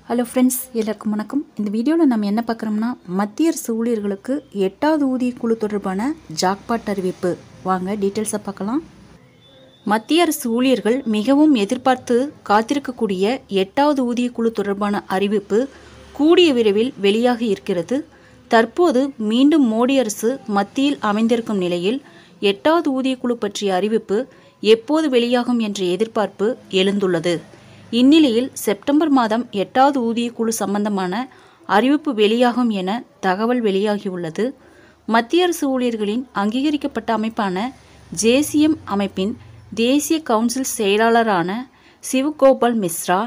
hello friends எல்லாருக்கும் வணக்கம் இந்த வீடியோவில் நம்ம என்ன பார்க்குறோம்னா மத்திய அரசு ஊழியர்களுக்கு எட்டாவது ஊதிய குழு தொடர்பான ஜாக்பாட் அறிவிப்பு வாங்க டீட்டெயில்ஸை பார்க்கலாம் மத்திய அரசு ஊழியர்கள் மிகவும் எதிர்பார்த்து காத்திருக்கக்கூடிய எட்டாவது ஊதிய குழு தொடர்பான அறிவிப்பு கூடிய விரைவில் வெளியாகி இருக்கிறது தற்போது மீண்டும் மோடி அரசு மத்தியில் அமைந்திருக்கும் நிலையில் எட்டாவது ஊதிய குழு பற்றிய அறிவிப்பு எப்போது வெளியாகும் என்ற எதிர்பார்ப்பு எழுந்துள்ளது இந்நிலையில் செப்டம்பர் மாதம் எட்டாவது ஊதிய குழு சம்பந்தமான அறிவிப்பு வெளியாகும் என தகவல் வெளியாகியுள்ளது மத்திய அரசு ஊழியர்களின் அங்கீகரிக்கப்பட்ட அமைப்பான ஜேசிஎம் அமைப்பின் தேசிய கவுன்சில் செயலாளரான சிவகோபால் மிஸ்ரா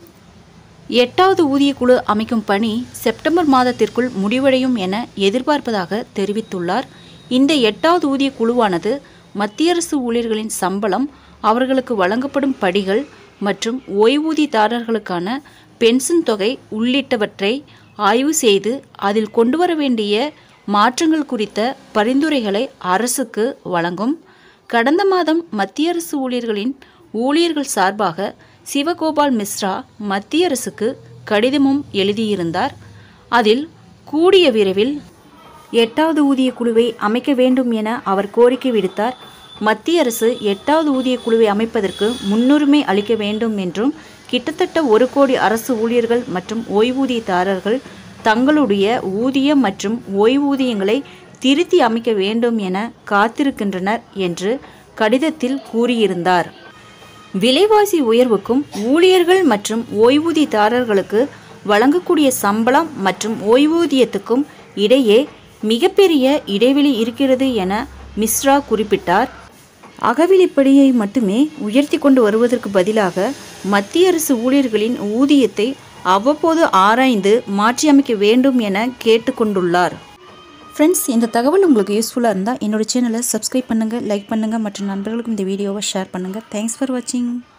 எட்டாவது ஊதிய குழு அமைக்கும் பணி செப்டம்பர் மாதத்திற்குள் முடிவடையும் என எதிர்பார்ப்பதாக தெரிவித்துள்ளார் இந்த எட்டாவது ஊதிய குழுவானது மத்திய அரசு ஊழியர்களின் சம்பளம் அவர்களுக்கு வழங்கப்படும் படிகள் மற்றும் ஓய்வூதியதாரர்களுக்கான பென்ஷன் தொகை உள்ளிட்டவற்றை ஆய்வு செய்து அதில் கொண்டு வர வேண்டிய மாற்றங்கள் குறித்த பரிந்துரைகளை அரசுக்கு வழங்கும் கடந்த மாதம் மத்திய அரசு ஊழியர்களின் ஊழியர்கள் சார்பாக சிவகோபால் மிஸ்ரா மத்திய அரசுக்கு கடிதமும் எழுதியிருந்தார் அதில் கூடிய விரைவில் எட்டாவது ஊதிய குழுவை அமைக்க வேண்டும் என அவர் கோரிக்கை விடுத்தார் மத்திய அரசு எட்டாவது ஊதிய குழுவை அமைப்பதற்கு முன்னுரிமை அளிக்க வேண்டும் என்றும் கிட்டத்தட்ட ஒரு கோடி அரசு ஊழியர்கள் மற்றும் ஓய்வூதியதாரர்கள் தங்களுடைய ஊதியம் மற்றும் ஓய்வூதியங்களை திருத்தி அமைக்க வேண்டும் என காத்திருக்கின்றனர் என்று கடிதத்தில் கூறியிருந்தார் விலைவாசி உயர்வுக்கும் ஊழியர்கள் மற்றும் ஓய்வூதியதாரர்களுக்கு வழங்கக்கூடிய சம்பளம் மற்றும் ஓய்வூதியத்துக்கும் இடையே மிகப்பெரிய இடைவெளி இருக்கிறது என மிஸ்ரா குறிப்பிட்டார் அகவிலைப்படியை மட்டுமே உயர்த்தி கொண்டு வருவதற்கு பதிலாக மத்திய அரசு ஊழியர்களின் ஊதியத்தை அவ்வப்போது ஆராய்ந்து மாற்றியமைக்க வேண்டும் என கேட்டுக்கொண்டுள்ளார் ஃப்ரெண்ட்ஸ் இந்த தகவல் உங்களுக்கு யூஸ்ஃபுல்லாக இருந்தால் என்னோட சேனலை சப்ஸ்கிரைப் பண்ணுங்கள் லைக் பண்ணுங்கள் மற்றும் நண்பர்களுக்கும் இந்த வீடியோவை ஷேர் பண்ணுங்கள் தேங்க்ஸ் ஃபார் வாட்சிங்